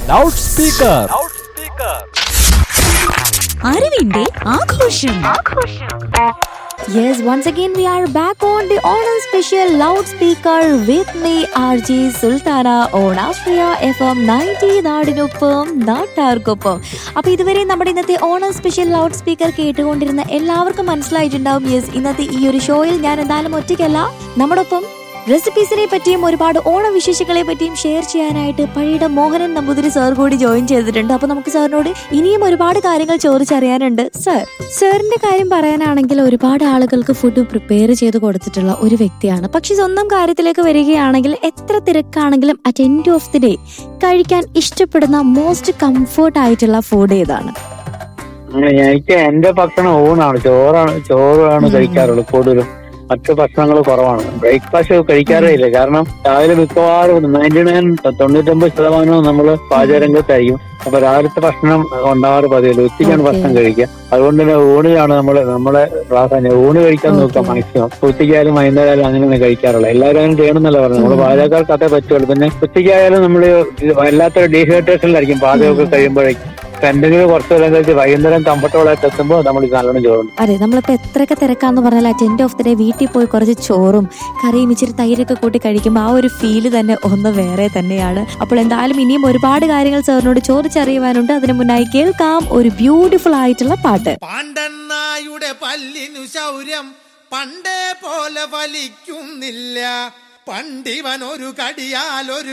Loud speaker അറിവിന്റെ ആഘോഷം Yes, once again we are back on the Onam special loudspeaker with me RJ Sultana on Austria FM 90 നാടിനൊപ്പം നാട്ടാർക്കൊപ്പം അപ്പൊ ഇതുവരെ നമ്മുടെ ഇന്നത്തെ ഓണം സ്പെഷ്യൽ ലൗഡ് സ്പീക്കർ കേട്ടുകൊണ്ടിരുന്ന എല്ലാവർക്കും മനസ്സിലായിട്ടുണ്ടാവും യെസ് ഇന്നത്തെ ഈ ഒരു ഷോയിൽ ഞാൻ എന്തായാലും ഒറ്റയ്ക്കല്ല നമ്മോടൊപ്പം റെസിപ്പീസിനെ പറ്റിയും ഒരുപാട് ഓണ വിശേഷങ്ങളെ പറ്റിയും ഷെയർ ചെയ്യാനായിട്ട് പഴയുടെ മോഹനൻ നമ്പൂതിരി സാർ കൂടി ജോയിൻ ചെയ്തിട്ടുണ്ട് അപ്പൊ നമുക്ക് സാറിനോട് ഇനിയും ഒരുപാട് കാര്യങ്ങൾ ചോദിച്ചറിയാനുണ്ട് സാർ സാറിന്റെ കാര്യം പറയാനാണെങ്കിൽ ഒരുപാട് ആളുകൾക്ക് ഫുഡ് പ്രിപ്പയർ ചെയ്ത് കൊടുത്തിട്ടുള്ള ഒരു വ്യക്തിയാണ് പക്ഷെ സ്വന്തം കാര്യത്തിലേക്ക് വരികയാണെങ്കിൽ എത്ര തിരക്കാണെങ്കിലും at end of the day കഴിക്കാൻ ഇഷ്ടപ്പെടുന്ന മോസ്റ്റ് കംഫർട്ട് ആയിട്ടുള്ള ഫുഡ് ഏതാണ് അങ്ങനെ എനിക്ക് എന്റെ ഭക്ഷണം ഊണാണ് ചോറാണ് ചോറാണ് കഴിക്കാറുള്ളത് കൂടുതലും മറ്റു ഭക്ഷണങ്ങൾ കുറവാണ് ബ്രേക്ക്ഫാസ്റ്റ് കഴിക്കാറേ ഇല്ല കാരണം രാവിലെ മിക്കവാറും നയൻറ്റി നയൻ തൊണ്ണൂറ്റൊമ്പത് ശതമാനവും നമ്മൾ പാചകരംഗത്തായിരിക്കും അപ്പൊ രാവിലത്തെ ഭക്ഷണം ഉണ്ടാവാറ് പതിവില്ല ഉച്ചയ്ക്കാണ് Okay. ഭക്ഷണം കഴിക്കുക അതുകൊണ്ട് തന്നെ ഊണിലാണ് നമ്മള് നമ്മളെ പ്രാധാന്യം ഊണ് കഴിക്കാൻ നോക്കാം Okay. മാക്സിമം ഉച്ചയ്ക്കായാലും വൈകുന്നേരമായാലും അങ്ങനെയാണ് കഴിക്കാറുള്ളത് എല്ലാവരും അങ്ങനെ ചെയ്യണമെന്നല്ല പറഞ്ഞു നമ്മള് ഉം. പാചകക്കാർക്ക് അതേ പറ്റുള്ളൂ പിന്നെ ഉച്ചയ്ക്കായാലും നമ്മള് വല്ലാത്തൊരു ഡീഹൈഡ്രേഷനിലായിരിക്കും പാചകമൊക്കെ ഉം. കഴിയുമ്പോഴേക്കും അപ്പൊ എന്തെങ്കിലും കുറച്ച് നേരം കഴിച്ച് വൈകുന്നേരം കംഫർട്ടബിൾ ആയിട്ട് എത്തുമ്പോൾ നമ്മൾ നല്ലോണം ചോറുണ്ട് അതെ നമ്മളിപ്പോ എത്രയൊക്കെ തിരക്കാന്ന് പറഞ്ഞാൽ at end of the day വീട്ടിൽ പോയി കുറച്ച് ചോറും കറിയും ഇച്ചിരി തൈരൊക്കെ കൂട്ടി കഴിക്കുമ്പോൾ ആ ഒരു ഫീല് തന്നെ ഒന്ന് വേറെ തന്നെയാണ് അപ്പോൾ എന്തായാലും ഇനിയും ഒരുപാട് കാര്യങ്ങൾ സാറിനോട് ചോദിച്ചറിയുവാനുണ്ട് അതിനു മുന്നായി കേൾക്കാം ഒരു ബ്യൂട്ടിഫുൾ ആയിട്ടുള്ള പാട്ട് പാണ്ഡന്നായുടെ പല്ലിനു ശൗര്യം പണ്ടേ പോലെ ഫലിക്കുന്നില്ല പണ്ടിവൻ ഒരു കടിയാൽ ഒരു